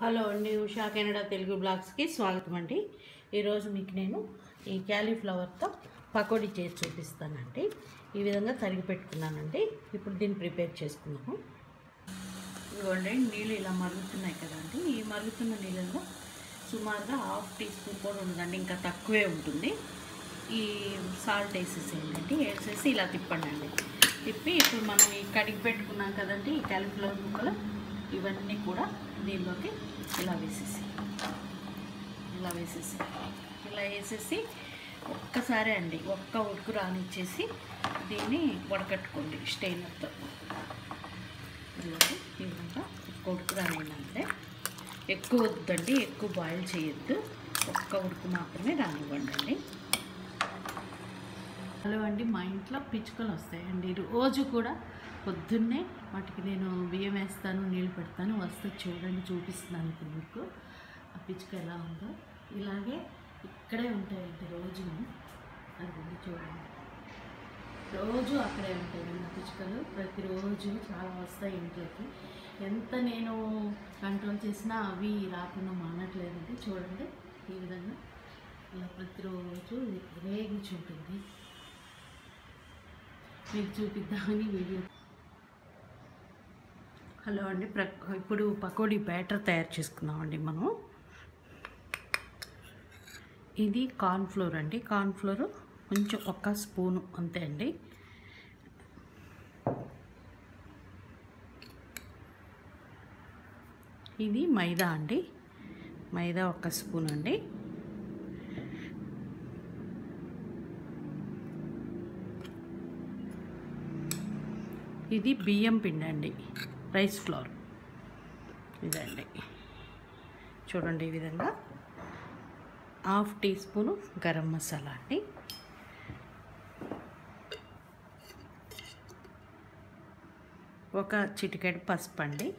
hello అండి Usha Canada Telugu బ్లాగ్స్కి స్వాగతం అండి ఈరోజు మీకు నేను ఈ క్యాలీఫ్లవర్తో పకోడీ చేసి చూపిస్తానండి ఈ విధంగా తరిగి పెట్టుకున్నానండి ఇప్పుడు దీన్ని ప్రిపేర్ చేసుకున్నాము ఇదిగోండి నీళ్ళు ఇలా మరుగుతున్నాయి కదండి ఈ మరుగుతున్న నీళ్ళలో సుమారుగా హాఫ్ టీ స్పూన్ కూడా ఉండదండి ఇంకా తక్కువే ఉంటుంది ఈ సాల్ట్ వేసేసేయండి వేసేసి ఇలా తిప్పండి అండి తిప్పి ఇప్పుడు మనం ఈ కడిగి పెట్టుకున్నాం కదండి ఈ క్యాలిఫ్లవర్ ముక్కలు ఇవన్నీ కూడా దీనిలోకి ఇలా వేసేసి ఇలా వేసేసి ఇలా వేసేసి ఒక్కసారి అండి ఒక్క ఉడుకు రానిచ్చేసి దీన్ని వడకట్టుకోండి స్టెయినర్తో ఇలాగే ఈ విధంగా ఒక్క ఉడుకు రానివ్వండి ఎక్కువ వద్దండి ఎక్కువ బాయిల్ చేయొద్దు ఒక్క ఉడుకు మాత్రమే రానివ్వండి అండి హలో అండి మా ఇంట్లో పిచ్చుకలు వస్తాయండి రోజు కూడా పొద్దున్నే వాటికి నేను బియ్యం వేస్తాను నీళ్ళు పెడతాను వస్తే చూడండి చూపిస్తున్నాను ఇప్పుడు మీకు ఆ పిచ్చుక ఎలా ఉందో ఇలాగే ఇక్కడే ఉంటాయండి రోజు అది చూడండి రోజు అక్కడే ఉంటాయి నా పిచ్చుకలు ప్రతిరోజు చాలా వస్తాయి ఇంట్లోకి ఎంత నేను కంట్రోల్ చేసినా అవి రాకుండా మానట్లేదండి చూడండి ఈ విధంగా ఇలా ప్రతిరోజు రేగించుంటుంది మీకు చూపిద్దామని వీడియో హలో అండి ప్ర ఇప్పుడు పకోడీ బ్యాటర్ తయారు చేసుకుందామండి మనం ఇది కార్న్ఫ్లోర్ అండి కార్న్ఫ్లోర్ కొంచెం ఒక స్పూను అంతే అండి ఇది మైదా అండి మైదా ఒక స్పూన్ అండి ఇది బియ్యం పిండి అండి రైస్ ఫ్లోర్ ఇదండి చూడండి ఈ విధంగా half teaspoon garam masala అండి ఒక చిటికెడు పసుపు అండి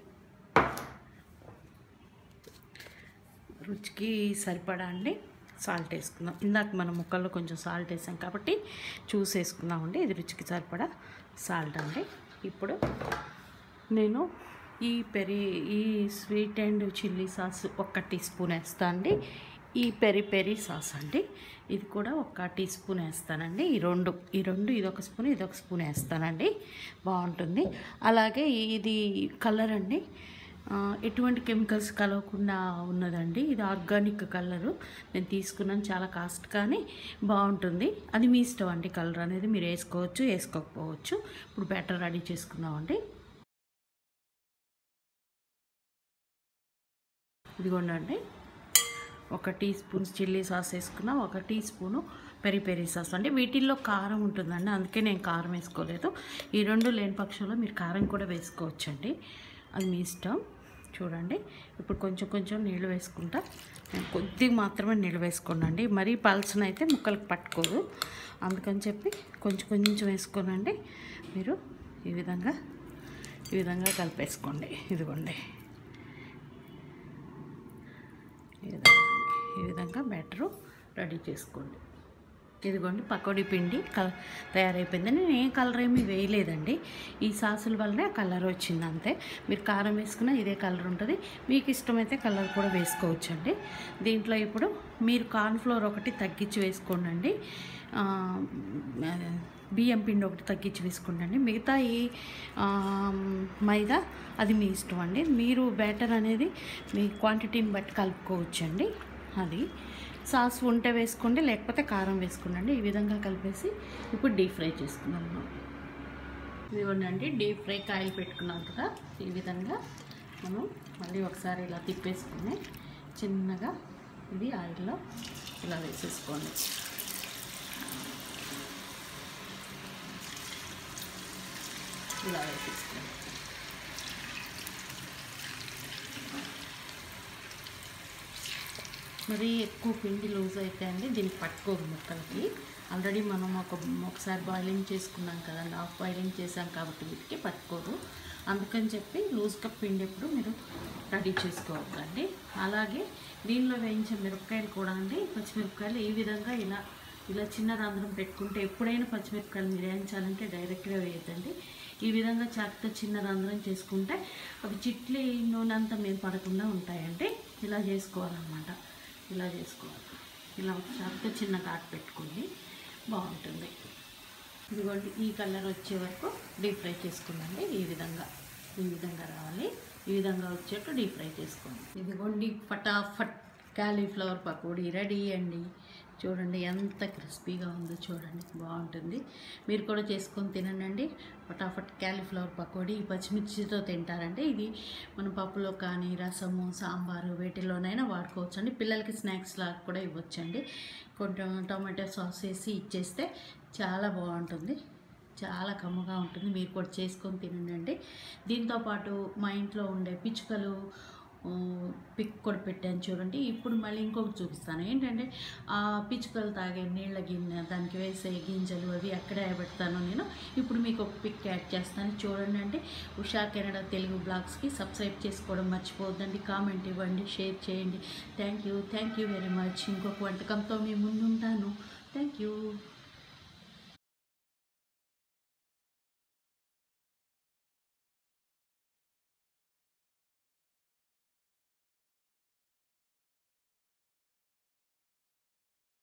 రుచికి సరిపడా అండి సాల్ట్ వేసుకుందాం ఇందాక మనం ముక్కల్లో కొంచెం సాల్ట్ వేసాం కాబట్టి చూసి వేసుకుందామండి ఇది రుచికి సరిపడా సాల్ట్ అండి ఇప్పుడు నేను ఈ పెరి ఈ స్వీట్ అండ్ చిల్లీ సాస్ ఒక టీ స్పూన్ వేస్తా అండి ఈ పెరి పెరి సాస్ అండి ఇది కూడా ఒక టీ స్పూన్ వేస్తానండి ఈ రెండు ఈ రెండు ఇది ఒక స్పూన్ ఇది ఒక స్పూన్ వేస్తానండి బాగుంటుంది అలాగే ఇది కలర్ అండి ఆ, ఎటువంటి కెమికల్స్ కలవకుండా ఉన్నదండి ఇది ఆర్గానిక్ కలరు నేను తీసుకున్నాను చాలా కాస్ట్ కానీ బాగుంటుంది అది మీ ఇష్టం అండి కలర్ అనేది మీరు వేసుకోవచ్చు వేసుకోకపోవచ్చు ఇప్పుడు బ్యాటర్ రెడీ చేసుకుందామండి ఇదిగోండి ఒక టీ స్పూన్ చిల్లీ సాస్ వేసుకున్నా ఒక teaspoon peri peri sauce అంటే వీటిల్లో కారం ఉంటుందండి అందుకే నేను కారం వేసుకోలేదు ఈ రెండు లేని పక్షంలో మీరు కారం కూడా వేసుకోవచ్చండి అది మీ ఇష్టం చూడండి ఇప్పుడు కొంచెం కొంచెం నీళ్ళు వేసుకుంటా నేను కొద్దిగా మాత్రమే నీళ్ళు వేసుకోనండి మరీ పల్సన అయితే ముక్కలకు పట్టుకోదు అందుకని చెప్పి కొంచెం కొంచెం వేసుకోనండి మీరు ఈ విధంగా ఈ విధంగా కలిపేసుకోండి ఇదిగోండి ఈ విధంగా ఈ విధంగా బ్యాటరు రెడీ చేసుకోండి ఇదిగోండి పకోడీ పిండి కల తయారైపోయింది నేను ఏ కలర్ ఏమీ వేయలేదండి ఈ సాసుల వల్లనే ఆ కలర్ వచ్చింది అంతే మీరు కారం వేసుకున్నా ఇదే కలర్ ఉంటుంది మీకు ఇష్టమైతే కలర్ కూడా వేసుకోవచ్చండి దీంట్లో ఇప్పుడు మీరు కార్న్ఫ్లోర్ ఒకటి తగ్గించి వేసుకోండి ఆ, బియ్యం పిండి ఒకటి తగ్గించి వేసుకోండి మిగతా ఈ ఆ, మైదా అది మీ ఇష్టం అండి మీరు బ్యాటర్ అనేది మీ క్వాంటిటీని బట్టి కలుపుకోవచ్చండి అది సాస్ ఉంటే వేసుకోండి లేకపోతే కారం వేసుకోండి ఈ విధంగా కలిపేసి ఇప్పుడు డీప్ ఫ్రై చేసుకుందాం మనం ఇదిగోండి డీప్ ఫ్రై కాయలు పెట్టుకున్నాం కదా ఈ విధంగా మనం మళ్ళీ ఒకసారి ఇలా తిప్పేసుకుని చిన్నగా ఇది ఆయిల్లో ఇలా వేసేసుకోండి ఇలా వేసేసుకోండి మరి ఎక్కువ పిండి లూజ్ అయితే అండి దీనికి పట్టుకోదు ముక్కలకి ఆల్రెడీ మనం ఒక ఒకసారి బాయిలింగ్ చేసుకున్నాం కదండి హాఫ్ బాయిలింగ్ చేసాం కాబట్టి వీటికి పట్టుకోదు అందుకని చెప్పి లూజ్గా పిండి ఎప్పుడు మీరు రెడీ చేసుకోవద్దండి అలాగే దీనిలో వేయించే మిరపకాయలు కూడా అండి పచ్చిమిరపకాయలు ఈ విధంగా ఇలా ఇలా చిన్న రంధ్రం పెట్టుకుంటే ఎప్పుడైనా పచ్చిమిరపకాయలు మీరు వేయించాలంటే డైరెక్ట్గా వేయద్దండి ఈ విధంగా చాకుతో చిన్న రంధ్రం చేసుకుంటే అవి చిట్లి నూనె అంతా మీద పడకుండా ఉంటాయండి ఇలా చేసుకోవాలన్నమాట ఇలా చేసుకోవాలి ఇలా ఒక చాకుతో చిన్న ఘాట్ పెట్టుకోండి బాగుంటుంది ఇదిగోండి ఈ కలర్ వచ్చే వరకు డీప్ ఫ్రై చేసుకుందండి ఈ విధంగా ఈ విధంగా రావాలి ఈ విధంగా వచ్చేట్టు డీప్ ఫ్రై చేసుకోండి ఇదిగోండి ఫటాఫట్ కాలీఫ్లవర్ పకోడీ రెడీ అండి చూడండి ఎంత క్రిస్పీగా ఉందో చూడండి బాగుంటుంది మీరు కూడా చేసుకొని తినండి ఫటాఫట్ క్యాలీఫ్లవర్ పకోడీ ఈ పచ్చిమిర్చితో తింటారంటే ఇది మన పప్పులో కానీ రసము సాంబారు వేటిలోనైనా వాడుకోవచ్చు అండి పిల్లలకి స్నాక్స్ లాగా కూడా ఇవ్వచ్చండి కొంచెం టమాటో సాస్ వేసి ఇచ్చేస్తే చాలా బాగుంటుంది చాలా కమ్మగా ఉంటుంది మీరు కూడా చేసుకొని తినండి దీంతోపాటు మా ఇంట్లో ఉండే పిచ్చుకలు ఆ, పిక్ కూడా పెట్టాను చూడండి ఇప్పుడు మళ్ళీ ఇంకొకటి చూపిస్తాను ఏంటంటే ఆ పిచ్చుకలు తాగే నీళ్ళ గిన్నె దానికి వేసే గింజలు అవి అక్కడే పెడతాను నేను ఇప్పుడు మీకు ఒక పిక్ యాడ్ చేస్తాను చూడండి అంటే ఉషా కెనడా తెలుగు బ్లాగ్స్కి సబ్స్క్రైబ్ చేసుకోవడం మర్చిపోవద్దండి కామెంట్ ఇవ్వండి షేర్ చేయండి thank you thank you very much ఇంకొక వంటకంతో మీ ముందుంటాను థ్యాంక్ యూ